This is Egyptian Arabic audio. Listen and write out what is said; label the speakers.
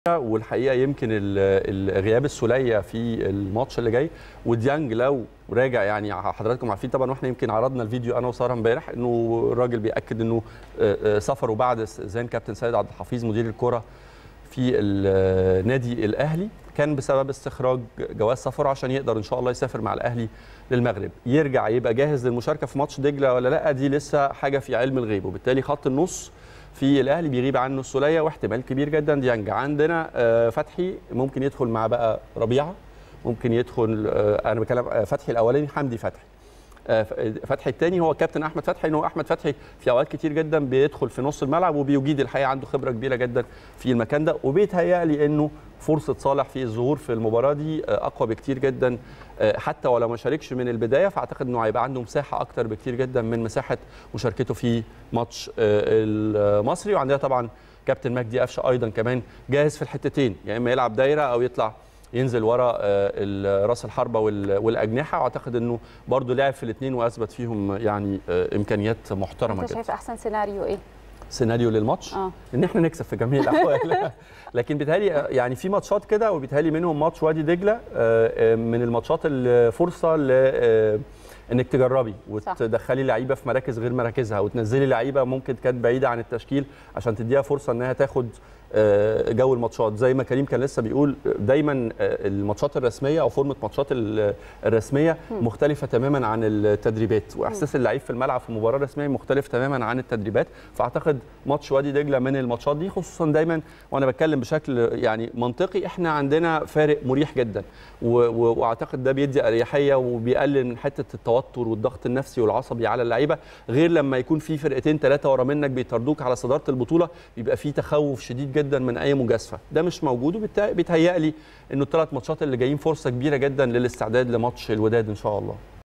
Speaker 1: والحقيقه يمكن ال- ال- غياب السوليه في الماتش اللي جاي وديانج لو راجع يعني حضراتكم عارفين طبعا واحنا يمكن عرضنا الفيديو انا وساره امبارح انه الراجل بياكد انه آه، آه، سفره بعد استئذان كابتن سيد عبد الحفيظ مدير الكره في النادي الاهلي كان بسبب استخراج جواز سفره عشان يقدر ان شاء الله يسافر مع الاهلي للمغرب يرجع يبقى جاهز للمشاركه في ماتش دجله ولا لا دي لسه حاجه في علم الغيب وبالتالي خط النص في الاهلي بيغيب عنه السوليه واحتمال كبير جدا ديانج عندنا آه، فتحي ممكن يدخل مع بقى ربيعه ممكن يدخل آه، انا بتكلم آه، فتحي الاولاني حمدي فتحي آه، فتحي الثاني هو كابتن احمد فتحي ان هو احمد فتحي في اوقات كتير جدا بيدخل في نص الملعب وبيجيد الحقيقه عنده خبره كبيره جدا في المكان ده وبيتهيألي انه فرصه صالح في الظهور في المباراه دي آه، اقوى بكتير جدا آه، حتى ولو ما شاركش من البدايه فاعتقد انه هيبقى عنده مساحه اكتر بكتير جدا من مساحه مشاركته في ماتش آه، المصري وعندنا طبعا كابتن مجدي قفشه ايضا كمان جاهز في الحتتين يا اما يلعب دايره او يطلع ينزل ورا آه، راس الحربه وال- والاجنحه واعتقد انه برضه لعب في الاثنين واثبت فيهم يعني آه، امكانيات محترمه
Speaker 2: انت
Speaker 1: جدا
Speaker 2: شايف احسن سيناريو ايه؟
Speaker 1: سيناريو للماتش
Speaker 2: اه
Speaker 1: ان احنا نكسب في جميع الاحوال لكن بيتهيألي يعني في ماتشات كده وبيتهيألي منهم ماتش وادي دجله آه، آه، من الماتشات اللي فرصه ل آه، انك تجربي وتدخلي لعيبه في مراكز غير مراكزها وتنزلي لعيبه ممكن كانت بعيده عن التشكيل عشان تديها فرصه انها تاخد آه، جو الماتشات زي ما كريم كان لسه بيقول دايما آه، الماتشات الرسميه او فورمه ماتشات ال- الرسميه مختلفه تماما عن التدريبات واحساس اللعيب في الملعب في مباراه رسميه مختلف تماما عن التدريبات فاعتقد ماتش وادي دجله من الماتشات دي خصوصا دايما وانا بتكلم بشكل يعني منطقي احنا عندنا فارق مريح جدا و- و- واعتقد ده بيدي اريحيه وبيقلل من حته التوتر والضغط النفسي والعصبي على اللعيبه غير لما يكون في فرقتين ثلاثه ورا منك بيطردوك على صداره البطوله بيبقى في تخوف شديد جدا من اي مجازفه ده مش موجود وبيتهيألي انه الثلاث ماتشات اللي جايين فرصه كبيره جدا للاستعداد لماتش الوداد ان شاء الله